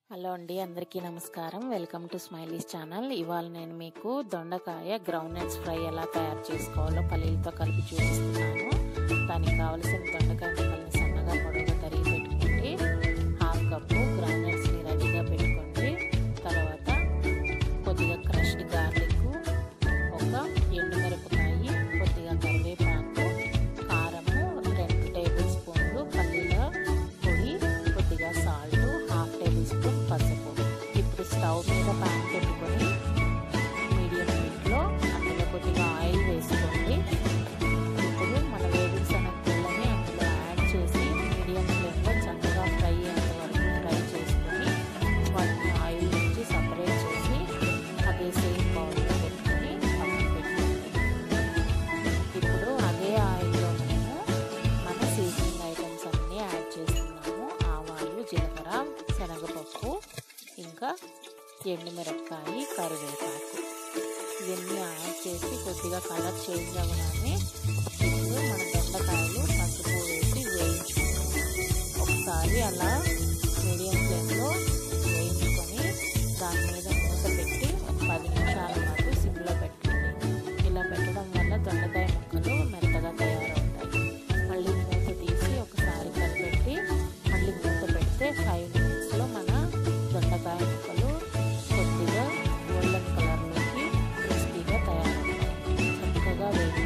hello అండి అందరికీ నమస్కారం వెల్కమ్ టు స్మైలీస్ ఛానల్ ఇవాళ నేను మీకు దొండకాయ గ్రౌండ్ నట్స్ ఫ్రై ఎలా తయారు చేసుకోవాలో పల్లీలతో కలిపి చూపిస్తున్నాను దానికి కావలసిన దొండకాయ ముక్కల్ని సన్నగా పొడవుగా తరిగి పెట్టుకోండి హాఫ్ కప్పు గ్రౌండ్ నట్స్ని రెడీగా పెట్టుకోండి తర్వాత కొద్దిగా క్రష్డ్ గార్లిక్ ఒక ఎండుమిరపకాయ కొద్దిగా కరివేపాకు కారము రెండు టేబుల్ స్పూన్లు పల్లీల పొడి కొద్దిగా సాల్ట్ హాఫ్ టేబుల్ స్పూన్ పసుపు ఇప్పుడు స్టవ్ మీద ప్యాన్ పెట్టుకొని మీడియం హీట్లో అందులో కొద్దిగా ఆయిల్ వేసుకోండి ఇప్పుడు మన వేడిన శనగపిల్లని అందులో యాడ్ చేసి మీడియం ఫ్లేమ్లో చక్కగా ఫ్రై అయ్యేంత వరకు ఫ్రై చేసుకొని వాటిని ఆయిల్ నుంచి సపరేట్ చేసి అదే సేమ్ బౌల్లో పెట్టుకొని పక్కన పెట్టుకోండి ఇప్పుడు అదే ఆయిల్లో మేము మన సీజనింగ్ ఐటమ్స్ అన్నీ యాడ్ చేస్తున్నాము ఆవాలు జీలకర్ర శనగపప్పు ఇంకా ఎండుమిరపకాయ కరివేపాకు ఇవన్నీ యాడ్ చేసి కొద్దిగా కలర్ చేంజ్ అవ్వగానే ఇప్పుడు మన బెండకాయలు పసుపు వేసి వేయించుకుంటాం ఒకసారి అలా మీడియం ఫ్లేమ్లో వేయించుకొని దాని మీద మూత పెట్టి ఒక పది నిమిషాల పాటు సిమ్లో పెట్టండి ఇలా పెట్టడం వల్ల దొండకాయ ముక్కలు మెత్తగా తయారవుతాయి మళ్ళీ మూత తీసి ఒకసారి కలిపెట్టి మళ్ళీ మూత పెడితే ఫైవ్ మినిట్స్లో మన దొండకాయ ముక్కలు కొద్దిగా గోల్డెన్ కలర్లోకి క్రిస్పీగా తయారవుతాయి చక్కగా వేగి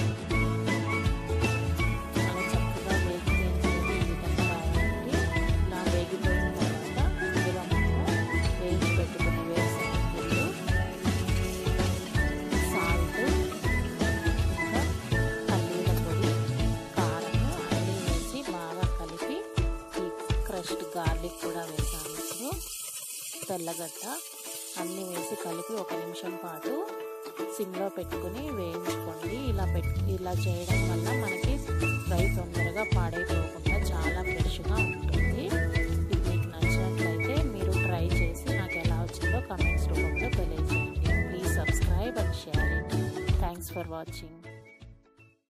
చాలా చక్కగా వేగి వేయించేది ఈ విధంగా రావాలండి ఇలా వేగిపోయిన తర్వాత ఇందులో మనము వేయించి పెట్టుకుని వేరుశనగలు సాల్ట్ ఇంకా పల్లీల పొడి కారము అన్నీ వేసి బాగా కలిపి ఈ క్రష్డ్ గార్లిక్ కూడా వేసాము ఇప్పుడు తెల్లగడ్డ అన్నీ వేసి కలిపి ఒక నిమిషం పాటు సిమ్లో పెట్టుకుని వేయించుకోండి ఇలా పెట్ ఇలా చేయడం వల్ల మనకి ఫ్రై తొందరగా పాడైపోకుండా చాలా ఫ్రెష్గా ఉంటుంది ఇది మీకు నచ్చినట్లయితే మీరు ట్రై చేసి నాకు ఎలా వచ్చిందో కమెంట్స్ రూపంలో తెలియజేయండి please subscribe and share it thanks for watching